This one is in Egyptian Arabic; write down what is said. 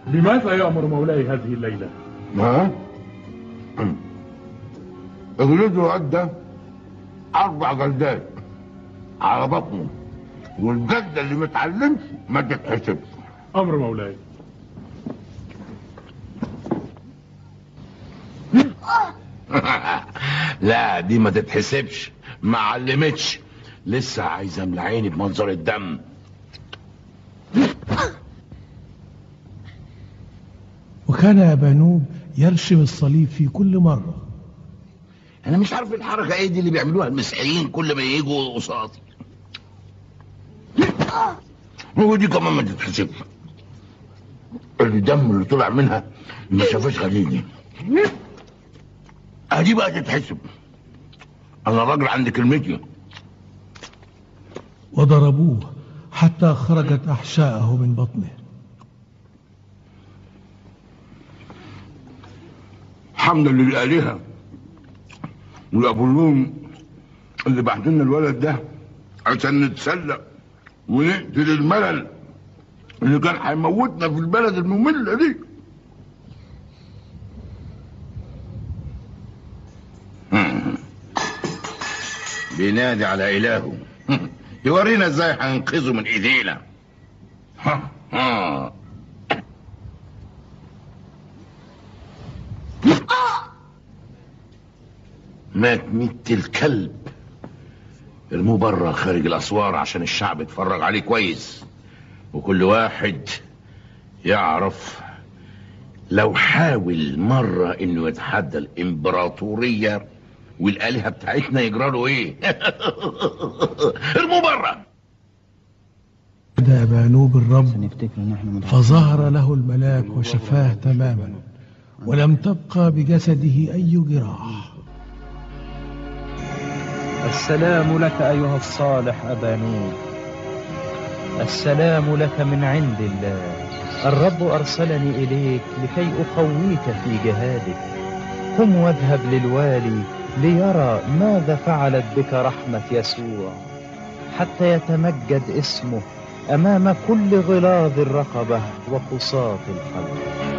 لماذا يأمر مولاي هذه الليلة؟ ها؟ اجلده أدى أربع جلدات على بطنه والجلدة اللي متعلمش ما تتحسبش أمر مولاي لا دي ما تتحسبش ما علمتش لسه عايزه املى عيني بمنظر الدم وكان أبانوب يرشم الصليب في كل مرة انا مش عارف الحركه ايه دي اللي بيعملوها المسيحيين كل ما يجوا قصادي ودي كمان ما تتحسبش الدم اللي طلع منها ما شافش خليلي ادي بقى تتحسب انا راجل عندي كلمتي وضربوه حتى خرجت أحشاءه من بطنه حمدا للآلهة والأبولون اللي بعت لنا الولد ده عشان نتسلى ونقتل الملل اللي كان هيموتنا في البلد المملة دي بينادي على إلهه يورينا ازاي هننقذه من ايدينا ها ها مات ميت الكلب ارموه بره خارج الاسوار عشان الشعب يتفرج عليه كويس وكل واحد يعرف لو حاول مرة انه يتحدى الامبراطورية والالهة بتاعتنا يجرى له ايه ارموه بره نادى أبانوب الرب نفتكر ان احنا مدعوين. فظهر له الملاك وشفاه تماما ولم تبقى بجسده أي جراح السلام لك أيها الصالح أبا نور السلام لك من عند الله الرب أرسلني إليك لكي أقويك في جهادك قم واذهب للوالي ليرى ماذا فعلت بك رحمة يسوع حتى يتمجد اسمه أمام كل غلاظ الرقبة وقصاة القلب